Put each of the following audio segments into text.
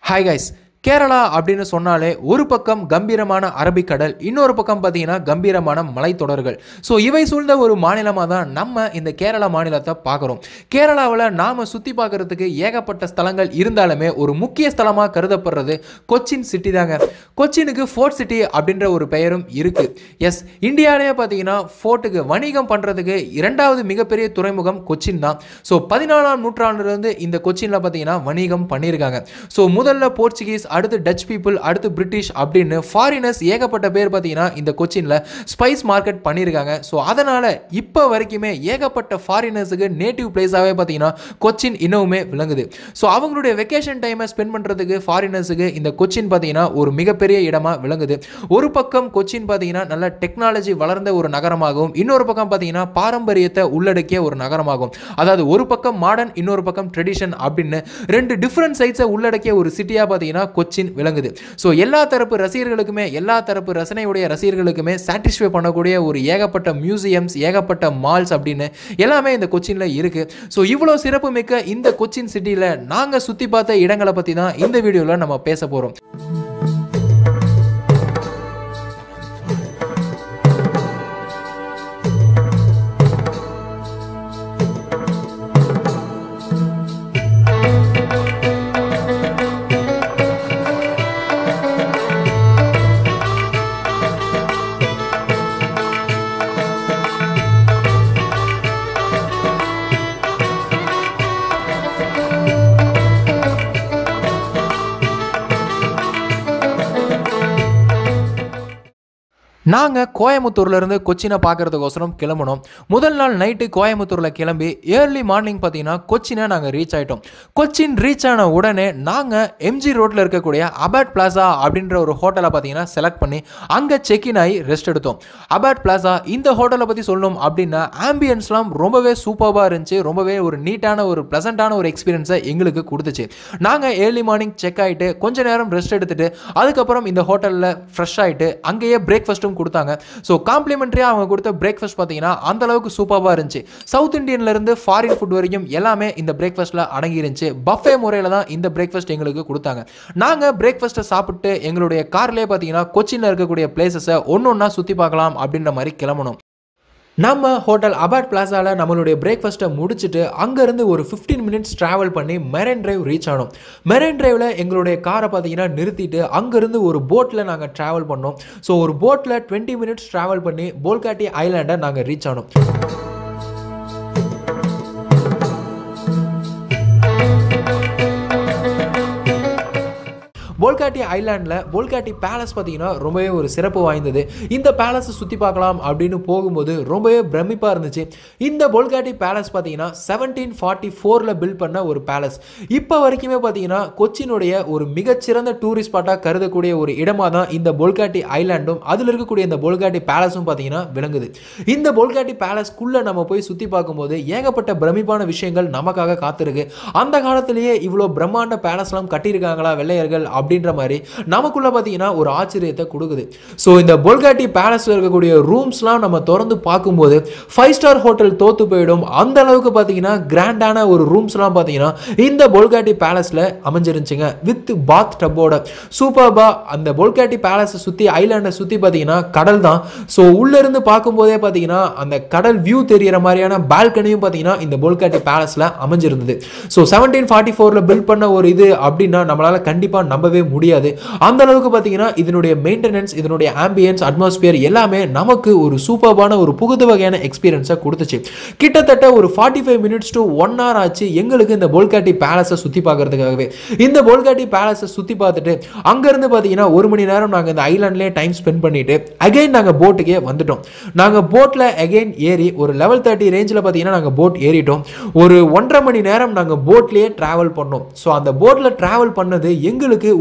hi guys Kerala அப்படின்னு சொன்னாலே ஒரு பக்கம் கம்பீரமான அரபிக்கடல் இன்னொரு பக்கம் பார்த்தீங்கன்னா கம்பீரமான மலைத்தொடர்கள் ஸோ இவை சூழ்ந்த ஒரு மாநிலமாக தான் நம்ம இந்த கேரளா மாநிலத்தை பார்க்குறோம் கேரளாவில் நாம் சுற்றி பார்க்குறதுக்கு ஏகப்பட்ட ஸ்தலங்கள் இருந்தாலுமே ஒரு முக்கிய ஸ்தலமாக கருதப்படுறது கொச்சின் சிட்டி தாங்க கொச்சினுக்கு ஃபோர்ட் சிட்டி அப்படின்ற ஒரு பெயரும் இருக்குது எஸ் இந்தியாவிலேயே பார்த்தீங்கன்னா ஃபோர்ட்டுக்கு வணிகம் பண்ணுறதுக்கு இரண்டாவது மிகப்பெரிய துறைமுகம் கொச்சின் தான் ஸோ பதினாலாம் நூற்றாண்டுலேருந்து இந்த கொச்சினில் பார்த்தீங்கன்னா வணிகம் பண்ணியிருக்காங்க ஸோ முதல்ல போர்ச்சுகீஸ் அடுத்து டச் பீப்புள் அடுத்து பிரிட்டிஷ் அப்படின்னு ஃபாரினர்ஸ் ஏகப்பட்ட பேர் பார்த்தீங்கன்னா இந்த கொச்சினில் ஸ்பைஸ் மார்க்கெட் பண்ணியிருக்காங்க ஸோ அதனால் இப்போ வரைக்குமே ஏகப்பட்ட ஃபாரினர்ஸுக்கு நேட்டிவ் பிளேஸாகவே பார்த்தீங்கன்னா கொச்சின் இன்னுமே விளங்குது ஸோ அவங்களுடைய வெக்கேஷன் டைமை ஸ்பெண்ட் பண்ணுறதுக்கு ஃபாரினர்ஸுக்கு இந்த கொச்சின் பார்த்தீங்கன்னா ஒரு மிகப்பெரிய இடமா விளங்குது ஒரு பக்கம் கொச்சின் பார்த்தீங்கன்னா நல்ல டெக்னாலஜி வளர்ந்த ஒரு நகரமாகவும் இன்னொரு பக்கம் பார்த்தீங்கன்னா பாரம்பரியத்தை உள்ளடக்கிய ஒரு நகரமாகும் அதாவது ஒரு பக்கம் மாடர்ன் இன்னொரு பக்கம் ட்ரெடிஷன் அப்படின்னு ரெண்டு டிஃப்ரெண்ட் சைட்ஸை உள்ளடக்கிய ஒரு சிட்டியாக பார்த்தீங்கன்னா கொச்சின் விளங்குது ஸோ எல்லா தரப்பு ரசிகர்களுக்குமே எல்லா தரப்பு ரசனையுடைய ரசிகர்களுக்குமே சாட்டிஸ்ஃபை பண்ணக்கூடிய ஒரு ஏகப்பட்ட மியூசியம்ஸ் ஏகப்பட்ட மால்ஸ் அப்படின்னு எல்லாமே இந்த கொச்சினில் இருக்குது ஸோ இவ்வளோ சிறப்பு மிக்க இந்த கொச்சின் சிட்டியில் நாங்கள் சுற்றி பார்த்த இடங்களை பற்றி தான் இந்த வீடியோவில் நம்ம பேச போகிறோம் நாங்கள் கோயம்புத்தூர்லேருந்து கொச்சினை பார்க்கறதுக்கோசரம் கிளம்பணும் முதல் நாள் நைட்டு கோயம்புத்தூரில் கிளம்பி ஏர்லி மார்னிங் பார்த்தீங்கன்னா கொச்சினை நாங்கள் ரீச் ஆகிட்டோம் கொச்சின் ரீச் ஆன உடனே நாங்கள் எம்ஜி ரோட்டில் இருக்கக்கூடிய அபாட் பிளாசா அப்படின்ற ஒரு ஹோட்டலை பார்த்தீங்கன்னா செலக்ட் பண்ணி அங்கே செக்இன் ஆகி ரெஸ்ட் எடுத்தோம் அபாட் பிளாசா இந்த ஹோட்டலை பற்றி சொல்லணும் அப்படின்னா ஆம்பியன்ஸ்லாம் ரொம்பவே சூப்பராக இருந்துச்சு ரொம்பவே ஒரு நீட்டான ஒரு ப்ளசண்ட்டான ஒரு எக்ஸ்பீரியன்ஸை எங்களுக்கு கொடுத்துச்சு நாங்கள் ஏர்லி மார்னிங் செக் ஆகிட்டு கொஞ்ச நேரம் ரெஸ்ட் எடுத்துட்டு அதுக்கப்புறம் இந்த ஹோட்டலில் ஃப்ரெஷ் ஆகிட்டு அங்கேயே பிரேக்ஃபாஸ்ட்டும் கொடுத்தாங்க ஸோ காம்ப்ளிமெண்ட்ரியாக அவங்க கொடுத்த பிரேக்ஃபாஸ்ட் பார்த்தீங்கன்னா அந்த அளவுக்கு சூப்பராக இருந்துச்சு சவுத் இந்தியன்லேருந்து ஃபாரின் ஃபுட் வரைக்கும் எல்லாமே இந்த பிரேக்ஃபாஸ்ட்டில் அடங்கி இருந்துச்சு பஃபே முறையில் தான் இந்த பிரேக்ஃபாஸ்ட் எங்களுக்கு கொடுத்தாங்க நாங்கள் பிரேக்ஃபாஸ்ட்டை சாப்பிட்டு எங்களுடைய கார்லேயே பார்த்தீங்கன்னா கொச்சினில் இருக்கக்கூடிய பிளேசஸை ஒன்று ஒன்றா சுற்றி பார்க்கலாம் அப்படின்ற மாதிரி கிளம்பணும் நம்ம ஹோட்டல் அபாட் பிளாசாவில் நம்மளுடைய பிரேக்ஃபாஸ்ட்டை முடிச்சுட்டு அங்கேருந்து ஒரு ஃபிஃப்டீன் மினிட்ஸ் ட்ராவல் பண்ணி மெரைன் டிரைவ் ரீச் ஆனோம் மெரைன் டிரைவில் எங்களுடைய காரை பார்த்தீங்கன்னா நிறுத்திட்டு அங்கேருந்து ஒரு போட்டில் நாங்கள் ட்ராவல் பண்ணோம் ஸோ ஒரு போட்டில் டுவெண்ட்டி மினிட்ஸ் ட்ராவல் பண்ணி போல்காட்டி ஐலாண்டை நாங்கள் ரீச் ஆனோம் போல்காட்டி ஐலாண்டில் போல்காட்டி பேலஸ் பார்த்தீங்கன்னா ரொம்பவே ஒரு சிறப்பு வாய்ந்தது இந்த பேலஸை சுற்றி பார்க்கலாம் அப்படின்னு போகும்போது ரொம்பவே பிரமிப்பாக இருந்துச்சு இந்த போல்காட்டி பேலஸ் பார்த்தீங்கன்னா செவன்டீன் ஃபார்ட்டி ஃபோரில் பில்ட் பண்ண ஒரு பேலஸ் இப்போ வரைக்குமே பார்த்தீங்கன்னா கொச்சினுடைய ஒரு மிகச்சிறந்த டூரிஸ்ட் ஸ்பாட்டாக கருதக்கூடிய ஒரு இடமாக தான் இந்த போல்காட்டி ஐலாண்டும் அதில் இருக்கக்கூடிய இந்த போல்காட்டி பேலஸும் பார்த்தீங்கன்னா விளங்குது இந்த போல்காட்டி பேலஸ்க்குள்ளே நம்ம போய் சுற்றி பார்க்கும்போது ஏகப்பட்ட பிரமிப்பான விஷயங்கள் நமக்காக காத்திருக்கு அந்த காலத்திலேயே இவ்வளோ பிரம்மாண்ட பேலஸ்லாம் கட்டியிருக்காங்களா வெள்ளையர்கள் அப்படின்ற மாதிரி நமக்குள்ள பார்த்தீங்கன்னா ஒரு ஆச்சரியத்தை கொடுக்குது ஸோ இந்த பொல்காட்டி பேலஸில் இருக்கக்கூடிய ரூம்ஸ்லாம் நம்ம திறந்து பார்க்கும்போது ஃபைவ் ஸ்டார் ஹோட்டல் தோத்து போயிடும் அந்த அளவுக்கு பார்த்தீங்கன்னா கிராண்டான ஒரு ரூம்ஸ்லாம் பார்த்தீங்கன்னா இந்த பொல்காட்டி பேலஸில் அமைஞ்சிருந்துச்சுங்க வித் பாத் டப்போட சூப்பர்பா அந்த பொல்காட்டி பேலஸை சுற்றி ஐலாண்டை சுற்றி பார்த்தீங்கன்னா கடல் தான் ஸோ உள்ளேருந்து பார்க்கும்போதே பார்த்தீங்கன்னா அந்த கடல் வியூ தெரியிற மாதிரியான பால்கனியும் பார்த்தீங்கன்னா இந்த பொல்காட்டி பேலஸில் அமைஞ்சிருந்தது ஸோ செவன்டீன் ஃபார்ட்டி ஃபோரில் பில்ட் பண்ண ஒரு இது அப்படின்னா நம்மளால் கண்டிப்பாக நம்பவே முடியாது அந்த அளவுக்கு பார்த்தீங்கன்னா இதனுடைய மெயின்டெனன்ஸ் இதனுடைய ஆம்பியன்ஸ் அட்மாஸ்பியர் எல்லாமே நமக்கு ஒரு சூப்பர்பான ஒரு புகுது வகையான எக்ஸ்பீரியன்ஸை கொடுத்துச்சு கிட்டத்தட்ட ஒரு forty five minutes to one hour ஆச்சு எங்களுக்கு இந்த போல்காட்டி பேலஸை சுற்றி பார்க்கறதுக்காகவே இந்த போல்காட்டி பேலஸை சுற்றி பார்த்துட்டு அங்கேருந்து பார்த்தீங்கன்னா ஒரு மணி நேரம் நாங்கள் இந்த ஐலாண்ட்லேயே டைம் ஸ்பெண்ட் பண்ணிட்டு அகைன் நாங்கள் போட்டுக்கே வந்துட்டோம் நாங்கள் போட்டில் அகைன் ஏறி ஒரு லெவல் தேர்ட்டி ரேஞ்சில் பார்த்தீங்கன்னா நாங்கள் போட் ஏறிட்டோம் ஒரு ஒன்றரை மணி நேரம் நாங்கள் போட்லேயே ட்ராவல் பண்ணோம் ஸோ அந்த போட்டில் ட்ராவல் பண்ணது எங்களுக்கு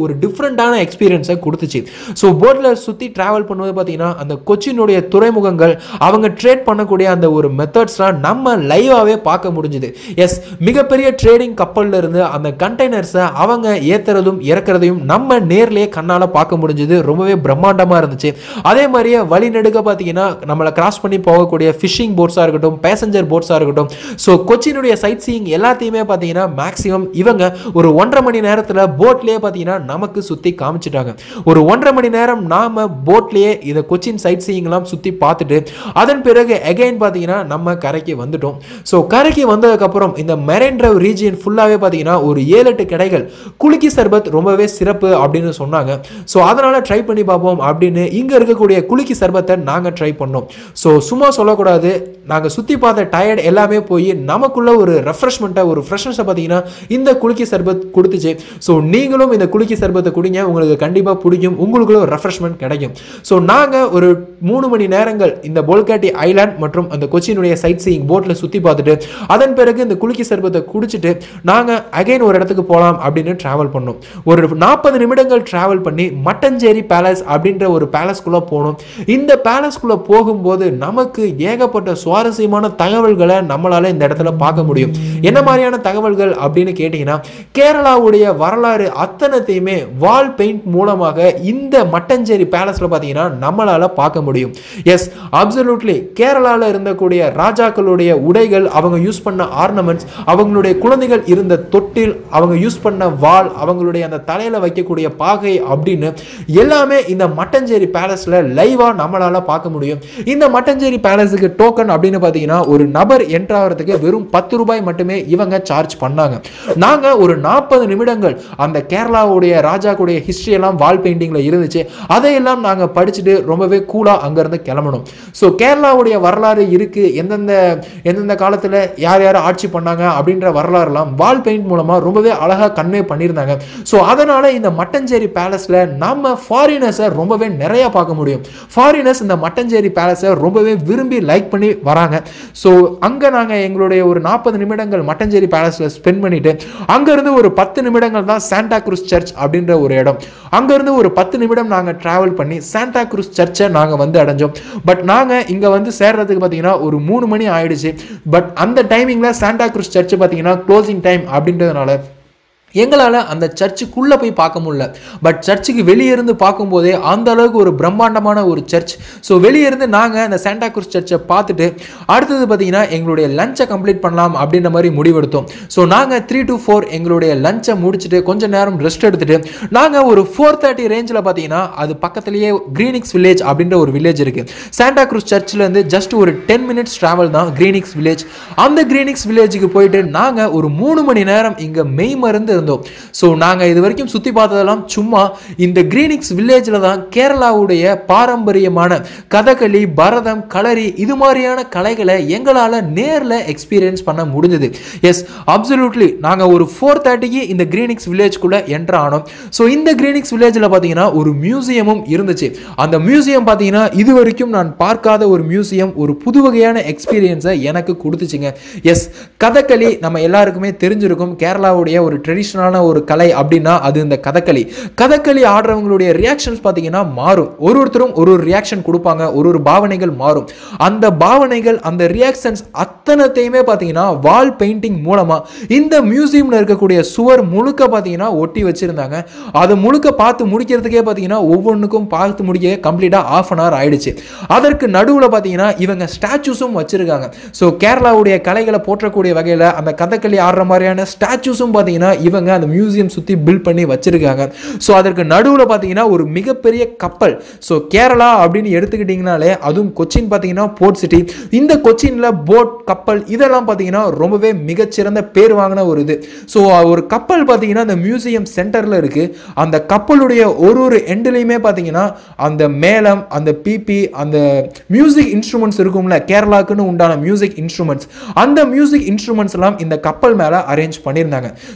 ஒரு டிஃப்ரெண்ட்டான எக்ஸ்பீரியன்ஸை கொடுத்துச்சு ஸோ போட்டில் சுற்றி ட்ராவல் பண்ணும்போது பார்த்தீங்கன்னா அந்த கொச்சினுடைய துறைமுகங்கள் அவங்க ட்ரேட் பண்ணக்கூடிய அந்த ஒரு மெத்தட்ஸ்லாம் நம்ம லைவாகவே பார்க்க முடிஞ்சுது எஸ் மிகப்பெரிய ட்ரேடிங் கப்பலில் இருந்து அந்த கண்டெய்னர்ஸை அவங்க ஏற்றுறதும் இறக்குறதையும் நம்ம நேர்லேயே கண்ணால் பார்க்க முடிஞ்சுது ரொம்பவே பிரம்மாண்டமாக இருந்துச்சு அதே மாதிரியே வழி நெடுக்க பார்த்தீங்கன்னா நம்மளை கிராஸ் பண்ணி போகக்கூடிய ஃபிஷிங் போட்ஸாக இருக்கட்டும் பேசஞ்சர் போட்ஸாக இருக்கட்டும் ஸோ கொச்சினுடைய சைட் சீயிங் எல்லாத்தையுமே பார்த்தீங்கன்னா மேக்ஸிமம் இவங்க ஒரு ஒன்றரை மணி நேரத்தில் போட்லேயே பார்த்தீங்கன்னா நமக்கு சுற்றி காமிச்சிட்டாங்க ஒரு ஒன்றரை மணி நேரம் நாம் போட்லேயே இதை கொச்சின் சைட் சீயிங்லாம் சுற்றி பார்த்துட்டு அதன் பிறகு எகைன் பார்த்தீங்கன்னா நம்ம கரைக்கு வந்துட்டோம் ஸோ கரைக்கு வந்ததுக்கப்புறம் இந்த மெரைன் டிரைவ் ரீஜியன் ஃபுல்லாகவே பார்த்தீங்கன்னா ஒரு ஏழு எட்டு கடைகள் குலுக்கி சர்பத் ரொம்பவே சிறப்பு அப்படின்னு சொன்னாங்க ஸோ அதனால் ட்ரை பண்ணி பார்ப்போம் அப்படின்னு இங்கே இருக்கக்கூடிய குலுக்கி சர்பத்தை நாங்கள் ட்ரை பண்ணோம் ஸோ சும்மா சொல்லக்கூடாது நாங்கள் சுற்றி பார்த்த டயர்ட் எல்லாமே போய் நமக்குள்ள ஒரு ரெஃப்ரெஷ்மெண்ட்டை ஒரு ஃப்ரெஷ்னஸை பார்த்தீங்கன்னா இந்த குலுக்கி சர்பத் கொடுத்துச்சு ஸோ நீங்களும் இந்த குலுக்கி சர்பத்தை குடிங்க உங்களுக்கு கண்டிப்பாக பிடிக்கும் உங்களுக்குள்ள ஒரு ரெஃப்ரெஷ்மெண்ட் கிடைக்கும் ஸோ நாங்கள் ஒரு மூணு மணி நேரங்கள் இந்த போல்காட்டி ஐலாண்ட் மற்றும் அந்த கொச்சினுடைய சைட் சீயிங் போட்டில் சுற்றி பார்த்துட்டு அதன் பிறகு இந்த குலுக்கி சர்பத்தை குடிச்சிட்டு நாங்கள் அகைன் ஒரு இடத்துக்கு போகலாம் அப்படின்னு ட்ராவல் பண்ணோம் ஒரு நாற்பது நிமிடங்கள் ட்ராவல் பண்ணி மட்டஞ்சேரி பேலஸ் அப்படின்ற ஒரு பேலஸ்குள்ளே போனோம் இந்த பேலஸ்குள்ளே போகும்போது நமக்கு ஏகப்பட்ட சுவாரஸ்யமான தகவல்களை நம்மளால இந்த இடத்துல பார்க்க முடியும் என்ன மாதிரியான தகவல்கள் அப்படின்னு கேட்டிங்கன்னா கேரளாவுடைய வரலாறு அத்தனத்தையுமே வால் பெயிண்ட் மூலமாக இந்த மட்டஞ்சேரி பேலஸில் பார்த்தீங்கன்னா நம்மளால பார்க்க முடியும் எஸ் அப்சல்யூட்லி கேரளாவில் இருந்தக்கூடிய ராஜாக்களுடைய உடைகள் அவங்க யூஸ் பண்ண ஆர்னமெண்ட்ஸ் அவங்களுடைய குழந்தைகள் இருந்த தொட்டில் அவங்க யூஸ் பண்ண வால் அவங்களுடைய அந்த தலையில் வைக்கக்கூடிய பாகை அப்படின்னு எல்லாமே இந்த மட்டஞ்சேரி பேலஸில் லைவாக நம்மளால பார்க்க முடியும் இந்த மட்டஞ்சேரி பேலஸுக்கு டோக்கன் அப்படின்னு பார்த்தீங்கன்னா ஒரு நபர் என்ட்ரு ஆகிறதுக்கு வெறும் பத்து ரூபாய் மட்டுமே இவங்க சார்ஜ் பண்ணாங்க நாங்கள் ஒரு நாற்பது நிமிடங்கள் அந்த கேரளாவுடைய ராஜாக்குடைய ஹிஸ்ட்ரி எல்லாம் வால் பெயிண்டிங்கில் இருந்துச்சு அதையெல்லாம் நாங்கள் படிச்சுட்டு ரொம்பவே கூலாக அங்கேருந்து கிளம்பணும் ஸோ கேரளாவுடைய வரலாறு இருக்குது எந்தெந்த எந்தெந்த காலத்தில் யார் யார் ஆட்சி பண்ணாங்க அப்படின்ற வரலாறுலாம் வால் பெயிண்ட் மூலமாக ரொம்பவே அழகாக கன்வே பண்ணியிருந்தாங்க ஸோ அதனால் இந்த மட்டஞ்சேரி பேலஸில் நம்ம ஃபாரினர்ஸை ரொம்பவே நிறையா பார்க்க முடியும் ஃபாரினர்ஸ் இந்த மட்டஞ்சேரி பேலஸை ரொம்பவே விரும்பி லைக் பண்ணி வராங்க ஸோ அங்கே நாங்கள் எங்களுடைய ஒரு நாற்பது நிமிடங்கள் மட்டஞ்சேரி பேலஸில் ஸ்பெண்ட் பண்ணிட்டு அங்கேருந்து ஒரு பத்து நிமிடங்கள் தான் சாண்டா குரூஸ் சர்ச் அப்படின்ற ஒரு இடம் அங்கேருந்து ஒரு பத்து நிமிடம் நாங்கள் ட்ராவல் பண்ணி சாண்டா குரூஸ் சர்ச்சை நாங்கள் வந்து அடைஞ்சோம் பட் நாங்கள் இங்கே வந்து சேர்றதுக்கு பார்த்தீங்கன்னா ஒரு மூணு மணி ஆயிடுச்சு பட் அந்த டைமிங்கில் சாண்டா குரூஸ் சர்ச் பார்த்தீங்கன்னா க்ளோசிங் டைம் அப்படின்றதுனால எங்களால் அந்த சர்ச்சுக்குள்ளே போய் பார்க்க முடியல பட் சர்ச்சுக்கு வெளியே இருந்து பார்க்கும்போதே அந்த அளவுக்கு ஒரு பிரம்மாண்டமான ஒரு சர்ச் ஸோ வெளியே இருந்து நாங்கள் அந்த சாண்டா குரூஸ் சர்ச்சை பார்த்துட்டு அடுத்தது பார்த்தீங்கன்னா எங்களுடைய லஞ்சை கம்ப்ளீட் பண்ணலாம் அப்படின்ற மாதிரி முடிவெடுத்தோம் ஸோ நாங்கள் த்ரீ டு ஃபோர் எங்களுடைய லஞ்சை முடிச்சுட்டு கொஞ்ச நேரம் ரெஸ்ட் எடுத்துட்டு நாங்கள் ஒரு ஃபோர் தேர்ட்டி ரேஞ்சில் பார்த்தீங்கன்னா அது பக்கத்துலேயே கிரீனிக்ஸ் வில்லேஜ் அப்படின்ற ஒரு வில்லேஜ் இருக்குது சாண்டா குரூஸ் சர்ச்சிலேருந்து ஜஸ்ட் ஒரு டென் மினிட்ஸ் ட்ராவல் தான் கிரீனிக்ஸ் வில்லேஜ் அந்த கிரீனிக்ஸ் வில்லேஜுக்கு போயிட்டு நாங்கள் ஒரு மூணு மணி நேரம் இங்கே மெய் மருந்து இருந்தோம் ஸோ நாங்கள் இது வரைக்கும் சுற்றி பார்த்ததெல்லாம் சும்மா இந்த கிரீனிக்ஸ் வில்லேஜில் தான் கேரளாவுடைய பாரம்பரியமான கதகளி பரதம் களரி இது மாதிரியான கலைகளை எங்களால் நேரில் எக்ஸ்பீரியன்ஸ் பண்ண முடிஞ்சது எஸ் அப்சல்யூட்லி நாங்கள் ஒரு ஃபோர் தேர்ட்டிக்கு இந்த கிரீனிக்ஸ் வில்லேஜ்குள்ளே என்ட்ரு ஆனோம் ஸோ இந்த கிரீனிக்ஸ் வில்லேஜில் பார்த்தீங்கன்னா ஒரு மியூசியமும் இருந்துச்சு அந்த மியூசியம் பார்த்தீங்கன்னா இது வரைக்கும் நான் பார்க்காத ஒரு மியூசியம் ஒரு புது வகையான எக்ஸ்பீரியன்ஸை எனக்கு கொடுத்துச்சுங்க எஸ் கதகளி நம்ம எல்லாருக்குமே தெரிஞ்சிருக்கும் கேரளாவுடைய ஒரு ட்ரெடிஷ்னலான ஒரு கலை அப்படின்னா அது இந்த கதகளி கதகளி ஆடுறவங்களுடைய ரியாக்ஷன்ஸ் பார்த்தீங்கன்னா மாறும் ஒரு ஒருத்தரும் ஒரு ஒரு ரியாக்ஷன் கொடுப்பாங்க ஒரு ஒரு பாவனைகள் மாறும் அந்த பாவனைகள் அந்த ரியாக்ஷன்ஸ் அத்தனத்தையுமே பார்த்தீங்கன்னா வால் பெயிண்டிங் மூலமாக இந்த மியூசியமில் இருக்கக்கூடிய சுவர் முழுக்க பார்த்தீங்கன்னா ஒட்டி வச்சிருந்தாங்க அதை முழுக்க பார்த்து முடிக்கிறதுக்கே பார்த்தீங்கன்னா ஒவ்வொன்றுக்கும் பார்த்து முடிக்க கம்ப்ளீட்டாக ஆஃப் அன் ஹவர் ஆயிடுச்சு அதற்கு நடுவில் பார்த்தீங்கன்னா இவங்க ஸ்டாச்சூஸும் வச்சிருக்காங்க ஸோ கேரளாவுடைய கலைகளை போற்றக்கூடிய வகையில் அந்த கதகளி ஆடுற மாதிரியான ஸ்டாச்சூஸும் பார்த்தீங்கன்னா இவங்க அந்த மியூசியம் சுற்றி பில்ட் பண்ணி வச்சிருக்காங்க ஸோ அதற்கு நடுவில் பார்த்தீங்கன்னா ஒரு மிகப்பெரிய கப்பல் ஸோ கேரளா அப்படின்னு எடுத்துக்கிட்டிங்கனாலே அதுவும் கொச்சின் பார்த்தீங்கன்னா போர்ட் சிட்டி இந்த கொச்சினில் போட் கப்பல் இதெல்லாம் பார்த்தீங்கன்னா ரொம்பவே மிகச்சிறந்த பேர் வாங்கின ஒரு இது ஸோ ஒரு கப்பல் பார்த்தீங்கன்னா அந்த மியூசியம் சென்டரில் இருக்குது அந்த கப்பலுடைய ஒரு ஒரு எண்டுலையுமே பார்த்தீங்கன்னா அந்த மேளம் அந்த பிபி அந்த மியூசிக் இன்ஸ்ட்ருமெண்ட்ஸ் இருக்கும்ல கேரளாக்குன்னு உண்டான மியூசிக் இன்ஸ்ட்ருமெண்ட்ஸ் அந்த மியூசிக் இன்ஸ்ட்ருமெண்ட்ஸ் எல்லாம் இந்த கப்பல் மேலே அரேஞ்ச் பண்ணியிருந்தாங்க ஸோ கேரளா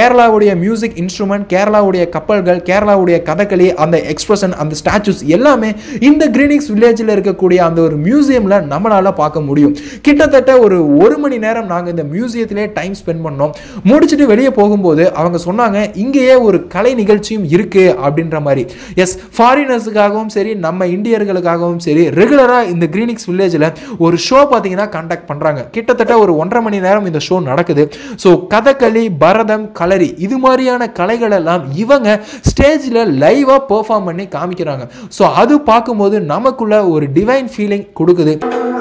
கேரளாவுடைய மியூசிக் இன்ஸ்ட்ருமெண்ட் கேரளாவுடைய கப்பல்கள் கேரளாவுடைய கதகளி அந்த எக்ஸ்பிரஷன் அந்த ஸ்டாச்சுஸ் எல்லாமே இந்த கிரீனிக்ஸ் வில்லேஜில் இருக்கக்கூடிய அந்த ஒரு மியூசியமில் நம்மளால் பார்க்க முடியும் கிட்டத்தட்ட ஒரு ஒரு மணி நேரம் நாங்கள் இந்த மியூசியத்திலே டைம் ஸ்பெண்ட் பண்ணோம் முடிச்சுட்டு வெளியே போகும்போது அவங்க சொன்னாங்க இங்கேயே ஒரு கலை நிகழ்ச்சியும் இருக்கு அப்படின்ற மாதிரி எஸ் ஃபாரினர்ஸுக்காகவும் சரி நம்ம இந்தியர்களுக்காகவும் சரி ரெகுலராக இந்த கிரீனிக்ஸ் வில்லேஜில் ஒரு ஷோ பார்த்தீங்கன்னா கண்டக்ட் பண்ணுறாங்க கிட்டத்தட்ட ஒரு ஒன்றரை மணி நேரம் இந்த ஷோ நடக்குது ஸோ கதகளி பரதம் கலரி இது மாதிரியான கலைகள் எல்லாம் இவங்க ஸ்டேஜில் லைவாக பெர்ஃபார்ம் பண்ணி காமிக்கிறாங்க ஸோ அது பார்க்கும்போது நமக்குள்ள ஒரு டிவைன் ஃபீலிங் கொடுக்குது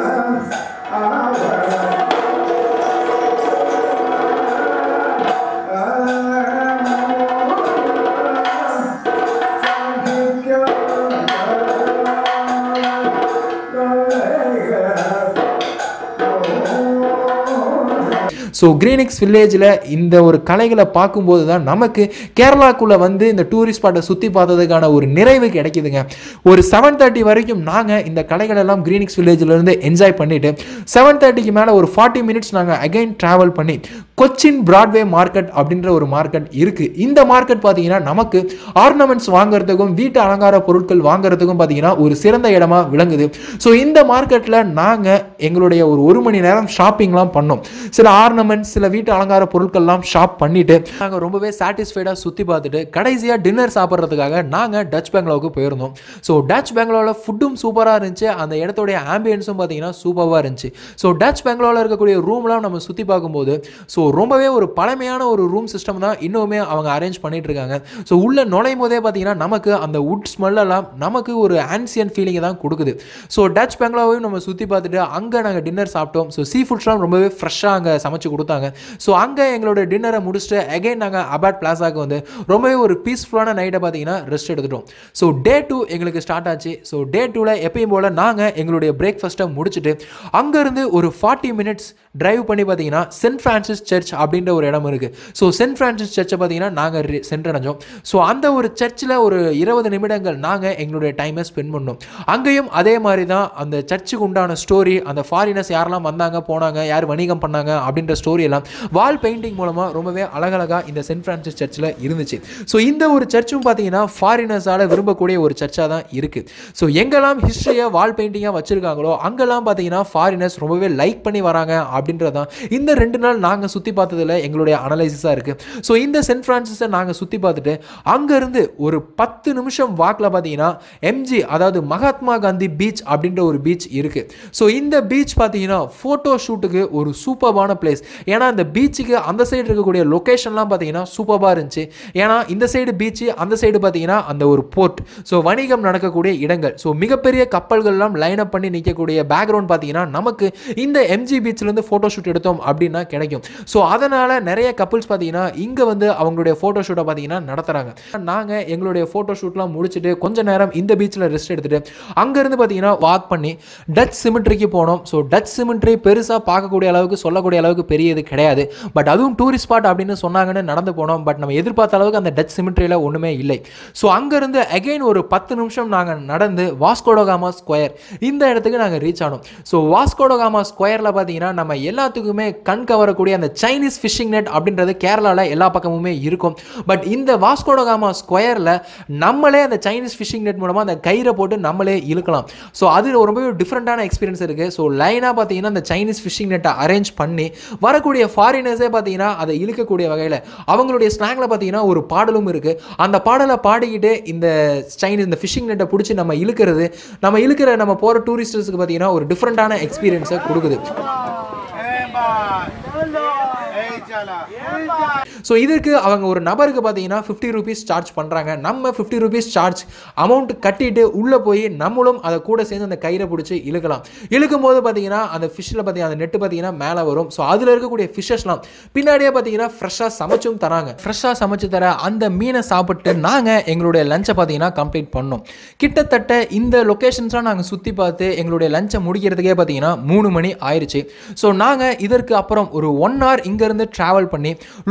ஸோ கிரீனிக்ஸ் வில்லேஜில் இந்த ஒரு கலைகளை பார்க்கும்போது தான் நமக்கு கேரளாக்குள்ளே வந்து இந்த டூரிஸ்ட் ஸ்பாட்டை சுற்றி பார்த்ததுக்கான ஒரு நிறைவு கிடைக்குதுங்க ஒரு செவன் தேர்ட்டி வரைக்கும் நாங்கள் இந்த கலைகள் எல்லாம் கிரீனிக்ஸ் வில்லேஜிலேருந்து என்ஜாய் பண்ணிவிட்டு செவன் தேர்ட்டிக்கு மேலே ஒரு ஃபார்ட்டி மினிட்ஸ் நாங்கள் அகைன் ட்ராவல் பண்ணி கொச்சின் பிராட்வே மார்க்கெட் அப்படின்ற ஒரு மார்க்கெட் இருக்குது இந்த மார்க்கெட் பார்த்தீங்கன்னா நமக்கு ஆர்னமெண்ட்ஸ் வாங்குறதுக்கும் வீட்டு அலங்கார பொருட்கள் வாங்குறதுக்கும் பார்த்தீங்கன்னா ஒரு சிறந்த இடமா விளங்குது ஸோ இந்த மார்க்கெட்டில் நாங்கள் எங்களுடைய ஒரு ஒரு மணி நேரம் ஷாப்பிங்லாம் பண்ணோம் சில ஆர்னமெண்ட்ஸ் சில வீட்டு அலங்கார பொருட்கள்லாம் ஷாப் பண்ணிட்டு நாங்கள் ரொம்பவே சாட்டிஸ்ஃபைடாக சுற்றி பார்த்துட்டு கடைசியாக டின்னர் சாப்பிட்றதுக்காக நாங்கள் டச் பெங்களோவுக்கு போயிருந்தோம் ஸோ டச் பெங்களோவில் ஃபுட்டும் சூப்பராக இருந்துச்சு அந்த இடத்துடைய ஆம்பியன்ஸும் பார்த்தீங்கன்னா சூப்பராக இருந்துச்சு ஸோ டச் பெங்களோவில் இருக்கக்கூடிய ரூம்லாம் நம்ம சுற்றி பார்க்கும்போது ஸோ ரொம்பவே ஒரு பழமையான ஒரு ரூம் சிஸ்டம் தான் இன்னுமே அவங்க அரேஞ்ச் பண்ணிட்டு இருக்காங்க ஸோ உள்ள நுழையும் போதே பார்த்தீங்கன்னா நமக்கு அந்த உட் ஸ்மெல்லாம் நமக்கு ஒரு ஆன்சியன் ஃபீலிங்கை தான் கொடுக்குது ஸோ டச் பெங்களோவையும் நம்ம சுற்றி பார்த்துட்டு அங்கே நாங்கள் டின்னர் சாப்பிட்டோம் ஸோ சீ ஃபுட்ஸ்லாம் ரொம்பவே ஃப்ரெஷ்ஷாக அங்கே சமைச்சு கொடுத்தாங்க ஸோ அங்கே எங்களோட டின்னரை முடிச்சுட்டு அகைன் நாங்கள் அபாட் பிளாஸாக்கு வந்து ரொம்பவே ஒரு பீஸ்ஃபுல்லான நைட்டை பார்த்தீங்கன்னா ரெஸ்ட் எடுத்துட்டோம் ஸோ டே டூ எங்களுக்கு ஸ்டார்ட் ஆச்சு ஸோ டே டூவில் எப்பயும் போல் நாங்கள் எங்களுடைய பிரேக்ஃபாஸ்ட்டை முடிச்சுட்டு அங்கேருந்து ஒரு ஃபார்ட்டி மினிட்ஸ் டிரைவ் பண்ணி பார்த்தீங்கன்னா சென்ட் ஃப்ரான்சிஸ் சர்ச் அப்படின்ற ஒரு இடம் இருக்குது ஸோ சென்ட் ஃப்ரான்சிஸ் சர்ச்சை பார்த்தீங்கன்னா நாங்கள் சென்றடைஞ்சோம் ஸோ அந்த ஒரு சர்ச்சில் ஒரு இருபது நிமிடங்கள் நாங்கள் எங்களுடைய டைமை ஸ்பெண்ட் பண்ணோம் அங்கேயும் அதே மாதிரி தான் அந்த சர்ச்சுக்கு உண்டான ஸ்டோரி அந்த ஃபாரினர்ஸ் யாரெல்லாம் வந்தாங்க போனாங்க யார் வணிகம் பண்ணாங்க அப்படின்ற ஸ்டோரி எல்லாம் வால் பெயிண்டிங் மூலமாக ரொம்பவே அழகழகாக இந்த சென்ட் ஃப்ரான்சிஸ் சர்ச்சில் இருந்துச்சு ஸோ இந்த ஒரு சர்ச்சும் பார்த்தீங்கன்னா ஃபாரினர்ஸால் விரும்பக்கூடிய ஒரு சர்ச்சாக தான் இருக்குது ஸோ எங்கெல்லாம் ஹிஸ்ட்ரியை வால் பெயிண்டிங்காக வச்சுருக்காங்களோ அங்கெல்லாம் பார்த்தீங்கன்னா ஃபாரினர்ஸ் ரொம்பவே லைக் பண்ணி வராங்க அப்படின்றதான் இந்த ரெண்டு நாள் நாங்கள் சுற்றி பார்த்ததில் எங்களுடைய அனலைசிஸாக இருக்குது ஸோ இந்த சென்ட் ஃப்ரான்சிஸை நாங்கள் சுற்றி பார்த்துட்டு அங்கேருந்து ஒரு பத்து நிமிஷம் வாக்கில் பார்த்தீங்கன்னா எம்ஜி அதாவது மகாத்மா காந்தி பீச் அப்படின்ற ஒரு பீச் இருக்குது ஸோ இந்த பீச் பார்த்தீங்கன்னா ஃபோட்டோ ஷூட்டுக்கு ஒரு சூப்பர்பான பிளேஸ் ஏன்னா அந்த பீச்சுக்கு அந்த சைடு இருக்கக்கூடிய லொக்கேஷன்லாம் பார்த்தீங்கன்னா சூப்பராக இருந்துச்சு ஏன்னா இந்த சைடு பீச்சு அந்த சைடு பார்த்தீங்கன்னா அந்த ஒரு போர்ட் ஸோ வணிகம் நடக்கக்கூடிய இடங்கள் ஸோ மிகப்பெரிய கப்பல்கள்லாம் லைன் அப் பண்ணி நிற்கக்கூடிய பேக்ரவுண்ட் பார்த்தீங்கன்னா நமக்கு இந்த எம்ஜி பீச்லேருந்து ஃபோட்டோ ஷூட் எடுத்தோம் அப்படின்னா கிடைக்கும் ஸோ அதனால் நிறைய கப்புள்ஸ் பார்த்தீங்கன்னா இங்கே வந்து அவங்களுடைய ஃபோட்டோ ஷூட்டை பார்த்தீங்கன்னா நடத்துகிறாங்க நாங்கள் எங்களுடைய ஃபோட்டோ ஷூட்லாம் முடிச்சுட்டு கொஞ்ச நேரம் இந்த பீச்சில் ரெஸ்ட் எடுத்துட்டு அங்கேருந்து பார்த்தீங்கன்னா வாக் பண்ணி டச் சிமெண்ட்ரிக்கு போனோம் ஸோ டச் சிமெண்ட்ரி பெருசாக பார்க்கக்கூடிய அளவுக்கு சொல்லக்கூடிய அளவுக்கு பெரியது கிடையாது பட் அதுவும் டூரிஸ்ட் ஸ்பாட் அப்படின்னு சொன்னாங்கன்னு நடந்து போனோம் பட் நம்ம எதிர்பார்த்த அளவுக்கு அந்த டச் சிமெண்ட்ரியில் ஒன்றுமே இல்லை ஸோ அங்கேருந்து அகைன் ஒரு பத்து நிமிஷம் நாங்கள் நடந்து வாஸ்கோடோகாமா ஸ்கொயர் இந்த இடத்துக்கு நாங்கள் ரீச் ஆனோம் ஸோ வாஸ்கோடோகாமா ஸ்கொயரில் பார்த்தீங்கன்னா நம்ம எல்லாத்துக்குமே கண் கவரக்கூடிய அந்த சைனீஸ் ஃபிஷிங் நெட் அப்படின்றது கேரளாவில் எல்லா பக்கமுமே இருக்கும் பட் இந்த வாஸ்கோடோகாமா ஸ்கொயரில் நம்மளே அந்த சைனீஸ் ஃபிஷிங் நெட் மூலமாக அந்த கயிறை போட்டு நம்மளே இழுக்கலாம் ஸோ அது ரொம்பவே டிஃப்ரெண்ட்டான எக்ஸ்பீரியன்ஸ் இருக்குது ஸோ லைனாக பார்த்தீங்கன்னா அந்த சைனீஸ் ஃபிஷிங் நெட்டை அரேஞ்ச் பண்ணி வரக்கூடிய ஃபாரினர்ஸே பார்த்தீங்கன்னா அதை இழுக்கக்கூடிய வகையில் அவங்களுடைய ஸ்லாங்கில் பார்த்தீங்கன்னா ஒரு பாடலும் இருக்குது அந்த பாடலை பாடிக்கிட்டு இந்த சைனீஸ் இந்த ஃபிஷிங் நெட்டை பிடிச்சி நம்ம இழுக்கிறது நம்ம இழுக்கிற நம்ம போகிற டூரிஸ்டர்ஸுக்கு பார்த்தீங்கன்னா ஒரு டிஃப்ரெண்ட்டான எக்ஸ்பீரியன்ஸை கொடுக்குது ஸோ இதுக்கு அவங்க ஒரு நபருக்கு பார்த்தீங்கன்னா ஃபிஃப்டி ருபீஸ் சார்ஜ் பண்ணுறாங்க நம்ம ஃபிஃப்டி ருபீஸ் சார்ஜ் அமௌண்ட் கட்டிட்டு உள்ளே போய் நம்மளும் அதை கூட சேர்ந்து அந்த கயிறை பிடிச்சி இழுக்கலாம் இழுக்கும் போது பார்த்தீங்கன்னா அந்த ஃபிஷ்ஷில் பார்த்தீங்கன்னா அந்த நெட்டு பார்த்தீங்கன்னா மேலே வரும் ஸோ அதில் இருக்கக்கூடிய ஃபிஷ்ஷஸ்லாம் பின்னாடியே பார்த்தீங்கன்னா ஃப்ரெஷ்ஷாக சமைச்சும் தராங்க ஃப்ரெஷ்ஷாக சமைச்சு தர அந்த மீனை சாப்பிட்டு நாங்கள் எங்களுடைய லஞ்சை பார்த்தீங்கன்னா கம்ப்ளீட் பண்ணோம் கிட்டத்தட்ட இந்த லொக்கேஷன்ஸ்லாம் நாங்கள் சுற்றி பார்த்து எங்களுடைய லஞ்சை முடிக்கிறதுக்கே பார்த்தீங்கன்னா மூணு மணி ஆயிடுச்சு ஸோ நாங்கள் இதற்கு அப்புறம் ஒரு ஒன் ஹவர் இங்கேருந்து ட்ராவல் பண்ணி லூலு மால்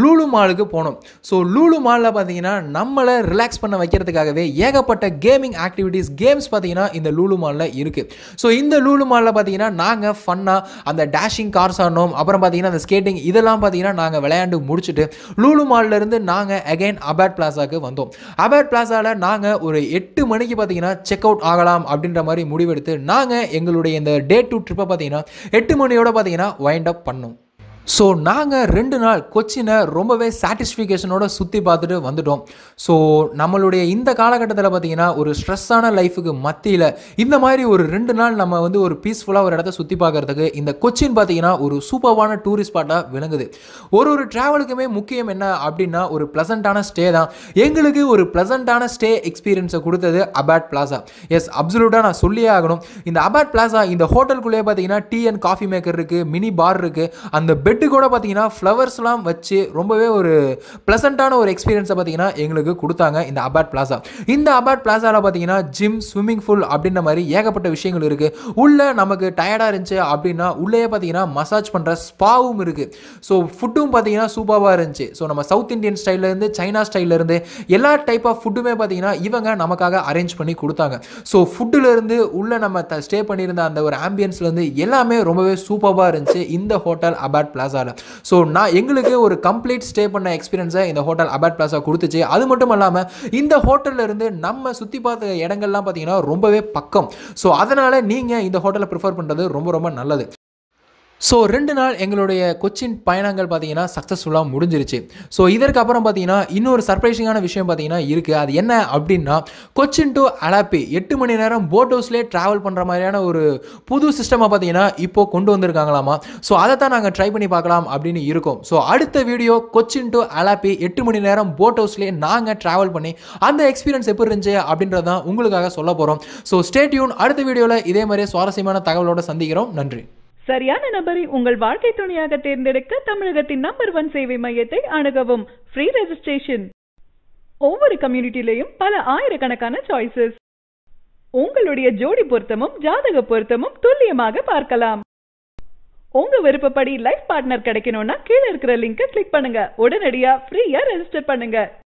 மாலுக்கு போனோம் ஸோ லூலு மாலில் பார்த்தீங்கன்னா நம்மளை ரிலாக்ஸ் பண்ண வைக்கிறதுக்காகவே ஏகப்பட்ட கேமிங் ஆக்டிவிட்டீஸ் கேம்ஸ் பார்த்தீங்கன்னா இந்த லூலு மாலில் இருக்குது ஸோ இந்த லூலு மாலில் பார்த்தீங்கன்னா நாங்கள் ஃபன்னாக அந்த டேஷிங் கார்ஸ் ஆனோம் அப்புறம் பார்த்தீங்கன்னா அந்த ஸ்கேட்டிங் இதெல்லாம் பார்த்தீங்கன்னா நாங்கள் விளையாண்டு முடிச்சுட்டு லூலு மால்லேருந்து நாங்கள் அகைன் அபேட் பிளாசாக்கு வந்தோம் அபேட் பிளாசாவில் நாங்கள் ஒரு எட்டு மணிக்கு பார்த்தீங்கன்னா செக் அவுட் ஆகலாம் அப்படின்ற மாதிரி முடிவெடுத்து நாங்கள் எங்களுடைய இந்த டே டூ ட்ரிப்பை பார்த்தீங்கன்னா எட்டு மணியோட பார்த்தீங்கன்னா வைண்ட் அப் பண்ணோம் ஸோ நாங்கள் ரெண்டு நாள் கொச்சினை ரொம்பவே சாட்டிஸ்ஃபிகேஷனோட சுற்றி பார்த்துட்டு வந்துட்டோம் ஸோ நம்மளுடைய இந்த காலகட்டத்தில் பார்த்தீங்கன்னா ஒரு ஸ்ட்ரெஸ்ஸான லைஃபுக்கு மத்தியில் இந்த மாதிரி ஒரு ரெண்டு நாள் நம்ம வந்து ஒரு பீஸ்ஃபுல்லாக ஒரு இடத்த சுற்றி பார்க்கறதுக்கு இந்த கொச்சின் பார்த்தீங்கன்னா ஒரு சூப்பர்வான டூரிஸ்ட் ஸ்பாட்டாக விளங்குது ஒரு ஒரு ட்ராவலுக்குமே முக்கியம் என்ன அப்படின்னா ஒரு ப்ளசண்ட்டான ஸ்டே தான் எங்களுக்கு ஒரு ப்ளசண்ட்டான ஸ்டே எக்ஸ்பீரியன்ஸை கொடுத்தது அபாட் பிளாசா எஸ் அப்சல்யூட்டாக நான் சொல்லியே ஆகணும் இந்த அபாட் பிளாசா இந்த ஹோட்டலுக்குள்ளேயே பார்த்தீங்கன்னா டீ அண்ட் காஃபி மேக்கர் இருக்குது மினி பார் இருக்குது அந்த பெட் பெட்டு கூட பார்த்தீங்கன்னா ஃப்ளவர்ஸ்லாம் வச்சு ரொம்பவே ஒரு ப்ளசண்ட்டான ஒரு எக்ஸ்பீரியன்ஸை பார்த்தீங்கன்னா எங்களுக்கு கொடுத்தாங்க இந்த அபாட் பிளாசா இந்த அபாட் பிளாசாவில் பார்த்தீங்கன்னா ஜிம் ஸ்விம்மிங் பூல் அப்படின்ற மாதிரி ஏகப்பட்ட விஷயங்கள் இருக்குது உள்ளே நமக்கு டயர்டாக இருந்துச்சு அப்படின்னா உள்ளேயே பார்த்தீங்கன்னா மசாஜ் பண்ணுற ஸ்பாவும் இருக்குது ஸோ ஃபுட்டும் பார்த்தீங்கன்னா சூப்பராக இருந்துச்சு ஸோ நம்ம சவுத் இந்தியன் ஸ்டைல்லேருந்து சைனா ஸ்டைல்லேருந்து எல்லா டைப் ஆஃப் ஃபுட்டுமே பார்த்தீங்கன்னா இவங்க நமக்காக அரேஞ்ச் பண்ணி கொடுத்தாங்க ஸோ ஃபுட்டுலேருந்து உள்ளே நம்ம ஸ்டே பண்ணியிருந்த அந்த ஒரு ஆம்பியன்ஸ்லேருந்து எல்லாமே ரொம்பவே சூப்பராக இருந்துச்சு இந்த ஹோட்டல் அபாட் பிளாசாவில் ஸோ நான் எங்களுக்கு ஒரு கம்ப்ளீட் ஸ்டே பண்ண எக்ஸ்பீரியன்ஸை இந்த ஹோட்டல் அபாட் பிளாசா கொடுத்துச்சு அது மட்டும் இல்லாமல் இந்த ஹோட்டலில் இருந்து நம்ம சுற்றி பார்த்த இடங்கள்லாம் பார்த்தீங்கன்னா ரொம்பவே பக்கம் ஸோ அதனால் நீங்கள் இந்த ஹோட்டலை ப்ரிஃபர் பண்ணுறது ரொம்ப ரொம்ப நல்லது ஸோ ரெண்டு நாள் எங்களுடைய கொச்சின் பயணங்கள் பார்த்தீங்கன்னா சக்ஸஸ்ஃபுல்லாக முடிஞ்சிருச்சு ஸோ இதற்கு அப்புறம் பார்த்தீங்கன்னா இன்னொரு சர்ப்ரைசிங்கான விஷயம் பார்த்தீங்கன்னா இருக்குது அது என்ன அப்படின்னா கொச்சின் டு அலாப்பி எட்டு மணி நேரம் போட் ஹவுஸ்லேயே ட்ராவல் பண்ணுற மாதிரியான ஒரு புது சிஸ்டமாக பார்த்தீங்கன்னா இப்போ கொண்டு வந்திருக்காங்களாமா ஸோ அதை தான் நாங்கள் ட்ரை பண்ணி பார்க்கலாம் அப்படின்னு இருக்கோம் ஸோ அடுத்த வீடியோ கொச்சின் டு அலாப்பி எட்டு மணி நேரம் போட் ஹவுஸ்லேயே நாங்கள் ட்ராவல் பண்ணி அந்த எக்ஸ்பீரியன்ஸ் எப்படி இருந்துச்சு அப்படின்றது தான் உங்களுக்காக சொல்ல போகிறோம் ஸோ ஸ்டேட்யூன் அடுத்த வீடியோவில் இதே மாதிரி சுவாரஸ்யமான தகவலோட சந்திக்கிறோம் நன்றி சரியான நபரை உங்கள் வாழ்க்கை துணையாக தேர்ந்தெடுக்க தமிழகத்தின் நம்பர் ஒன் சேவை மையத்தை அணுகவும் ஃப்ரீ ரெஜிஸ்ட்ரேஷன் ஒவ்வொரு கம்யூனிட்டிலையும் பல ஆயிரக்கணக்கான சாய்ஸஸ் உங்களுடைய ஜோடி பொருத்தமும் ஜாதக பொருத்தமும் துல்லியமாக பார்க்கலாம் உங்க விருப்பப்படி லைஃப் பார்ட்னர் கிடைக்கணும்னா கீழே இருக்கிற லிங்கை கிளிக் பண்ணுங்க உடனடியா ஃப்ரீயா ரெஜிஸ்டர் பண்ணுங்க